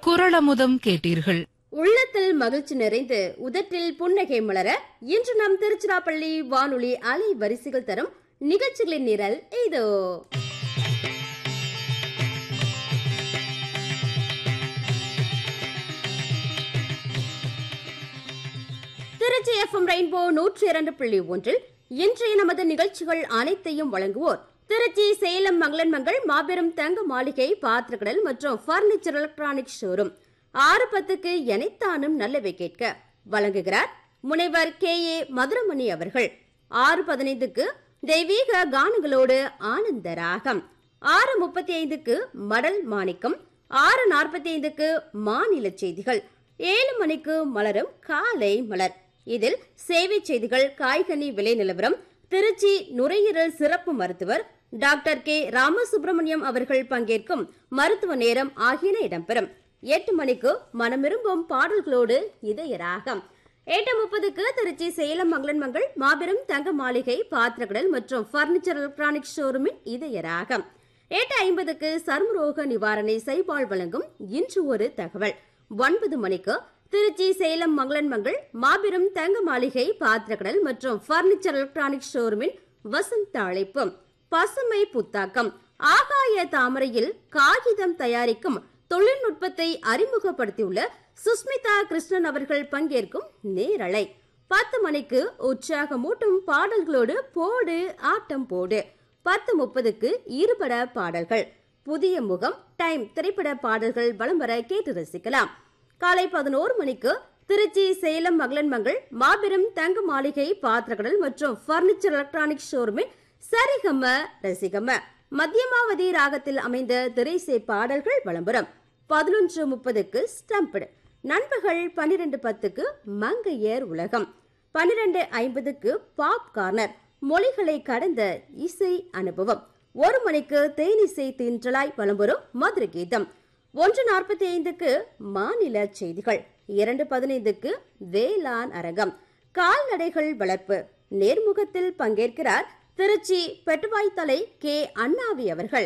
குரளமுதம் கேட்டீர்கள் உள்ளத்தில் மகிழ்ச்சி நிறைந்து உதட்டில் புன்னகை மலர இன்று நம் திருச்சிராப்பள்ளி வானொலி அலை வரிசைகள் தரும் நிகழ்ச்சிகளின் நிரல் இதோ திருச்சி எஃப்எம் ரெயின்போ நூற்றி இரண்டு புள்ளி ஒன்றில் இன்றைய நமது நிகழ்ச்சிகள் அனைத்தையும் வழங்குவோர் திருச்சி சேலம் மங்களன் மங்கள் மாபெரும் தங்க மாளிகை பாத்திரக்கடல் மற்றும் பர்னிச்சர் எலக்ட்ரானிக் ஷோரூம் ஆறு பத்துக்கு எனைத்தானும் நல்லவை கேட்க வழங்குகிறார் முனைவர் கே ஏ மதுரமணி அவர்கள் ஆறு பதினைந்துக்கு தெய்வீக கானங்களோடு ஆனந்த ராகம் ஆறு முப்பத்தி ஐந்துக்கு மடல் மாணிக்கம் ஆறு நாற்பத்தி ஐந்துக்கு மாநில செய்திகள் ஏழு மணிக்கு மலரும் காலை மலர் இதில் சேவை செய்திகள் காய்கனி விலை நிலவரம் திருச்சி நுரையீரல் சிறப்பு மருத்துவர் டாக்டர் கே ராமசுப்பிரமணியம் அவர்கள் பங்கேற்கும் மருத்துவ நேரம் ஆகியன இடம்பெறும் எட்டு மணிக்கு மனமிரும்பும் பாடல்களோடு இதய ராகம் எட்டு முப்பதுக்கு திருச்சி சேலம் மங்களன் மங்கள் மாபெரும் தங்க மாளிகை பாத்திரக்கடல் மற்றும் பர்னிச்சர் எலக்ட்ரானிக் ஷோரூமின் இதய ராகம் எட்டு ஐம்பதுக்கு சர்மரோக நிவாரணை சைபால் வழங்கும் இன்று ஒரு தகவல் ஒன்பது மணிக்கு திருச்சி சேலம் மங்களன் மங்கள் மாபெரும் தங்க மாளிகை பாத்திரக்கடல் மற்றும் பர்னிச்சர் எலக்ட்ரானிக் ஷோரூமின் வசந்த அழைப்பு பசுமை புத்தாக்கம் ஆகாய தாமரையில் காகிதம் தயாரிக்கும் தொழில்நுட்பத்தை அறிமுகப்படுத்தியுள்ள சுஸ்மிதா கிருஷ்ணன் அவர்கள் பங்கேற்கும் நேரலை பத்து மணிக்கு உற்சாகமூட்டும் பாடல்களோடு போடு ஆட்டம் போடு பத்து முப்பதுக்கு இருபட பாடல்கள் புதிய முகம் டைம் திரைப்பட பாடல்கள் வலம் வர கேட்டு ரசிக்கலாம் காலை பதினோரு மணிக்கு திருச்சி சேலம் மகளன் மங்கள் மாபெரும் தங்க மாளிகை பாத்திரக்கடல் மற்றும் பர்னிச்சர் எலக்ட்ரானிக் ஷோரூமின் சரிகம ரசிகம மத்தியமாவதி ராகத்தில் அமைந்த திரைசை பாடல்கள் விளம்பரம் பதினொன்று முப்பதுக்கு ஸ்டம்படு நண்பகல் பன்னிரண்டு பத்துக்கு மங்கையர் உலகம் பன்னிரண்டு ஐம்பதுக்கு பாப் கார்னர் மொழிகளை கடந்த இசை அனுபவம் ஒரு மணிக்கு தேனிசை தின்றலாய் வளம்பெறும் மதுர கீதம் ஒன்று நாற்பத்தி ஐந்துக்கு மாநில செய்திகள் இரண்டு பதினைந்துக்கு வேளாண் அரங்கம் கால்நடைகள் வளர்ப்பு நேர்முகத்தில் பங்கேற்கிறார் திருச்சி பெட்டுவாய்த்தலை கே அண்ணாவி அவர்கள்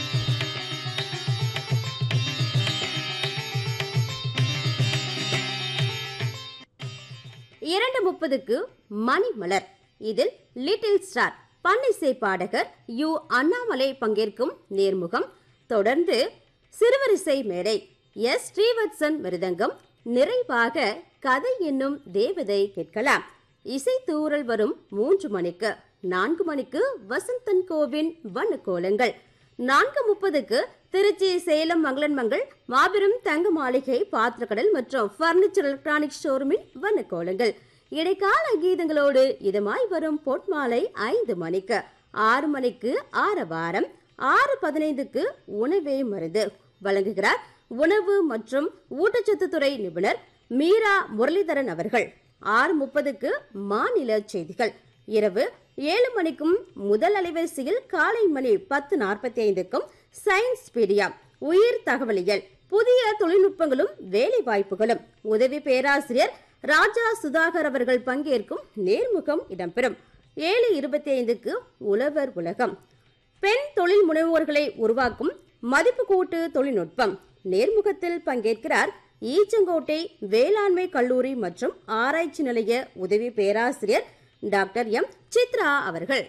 இரண்டு முப்பதுக்கு மணிமலர் இதில் லிட்டில் ஸ்டார் பன்னிசை பாடகர் யு அண்ணாமலை பங்கேற்கும் நேர்முகம் தொடர்ந்து சிறுவரிசை மேடை எஸ் ஸ்ரீவத்சன் மிருதங்கம் நிறைவாக கதை என்னும் தேவதை கேட்கலாம் இசை தூறல் வரும் மூன்று மணிக்கு நான்கு மணிக்கு வசந்தன் கோவின் வண்ணக்கோலங்கள் நான்கு முப்பதுக்கு திருச்சி சேலம் மங்களன் மங்கள் மாபெரும் தங்க மாளிகை பாத்திரக்கடல் மற்றும் பர்னிச்சர் எலக்ட்ரானிக் ஷோரூமின் வண்ணக்கோலங்கள் இடைக்கால கீதங்களோடு இதமாய் வரும் பொன்மாலை ஐந்து மணிக்கு ஆறு மணிக்கு ஆரவாரம் ஆறு பதினைந்துக்கு உணவே மருந்து வழங்குகிறார் உணவு மற்றும் ஊட்டச்சத்து துறை நிபுணர் மீரா முரளிதரன் அவர்கள் ஆறு முப்பதுக்கு மாநில செய்திகள் இரவு ஏழு மணிக்கும் முதல் அலைவரிசையில் காலை மணி பத்து நாற்பத்தி ஐந்துக்கும் சயின்ஸ் பீடியா உயிர் தகவலியல் புதிய தொழில்நுட்பங்களும் வேலை வாய்ப்புகளும் உதவி பேராசிரியர் ராஜா சுதாகர் அவர்கள் பங்கேற்கும் நேர்முகம் இடம்பெறும் ஏழு இருபத்தி ஐந்துக்கு உழவர் உலகம் பெண் தொழில் முனைவோர்களை உருவாக்கும் மதிப்பு கூட்டு தொழில்நுட்பம் நேர்முகத்தில் பங்கேற்கிறார் ஈச்சங்கோட்டை வேளாண்மை கல்லூரி மற்றும் ஆராய்ச்சி நிலைய உதவி பேராசிரியர் டாக்டர் எம் சித்ரா அவர்கள்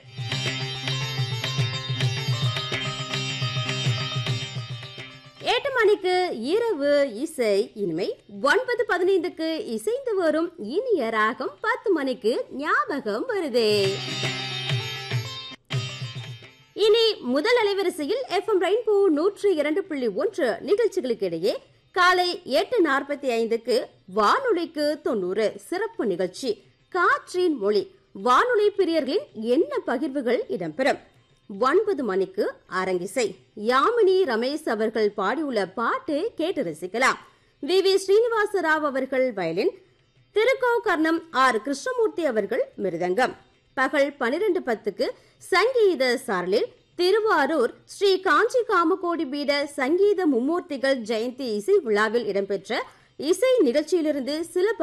எட்டு மணிக்கு இரவு இசை இனிமை ஒன்பது பதினைந்துக்கு இசைந்து வரும் இனிய ராகம் பத்து மணிக்கு ஞாபகம் வருதே இனி முதல் அலைவரிசையில் எஃப்எம் ரெயின்போ நூற்று இரண்டு புள்ளி ஒன்று நிகழ்ச்சிகளுக்கு இடையே காலை எட்டு நாற்பத்தி ஐந்துக்கு வானொலிக்கு தொண்ணூறு சிறப்பு நிகழ்ச்சி காற்றின் மொழி வானொலி பிரியர்களின் என்ன பகிர்வுகள் இடம்பெறும் ஒன்பது மணிக்கு அரங்கிசை யாமினி ரமேஷ் அவர்கள் பாடியுள்ள பாட்டு கேட்டு ரசிக்கலாம் வி வி ஸ்ரீனிவாச ராவ் அவர்கள் வயலின் திருக்கோகர்ணம் ஆர் கிருஷ்ணமூர்த்தி அவர்கள் மிருதங்கம் பகல் பனிரெண்டு பத்துக்கு சங்கீத சாரலில் திருவாரூர் ஸ்ரீ காஞ்சி காமகோடி பீட சங்கீத மும்மூர்த்திகள் ஜெயந்தி இசை விழாவில் இடம்பெற்ற இசை நிகழ்ச்சியிலிருந்து சில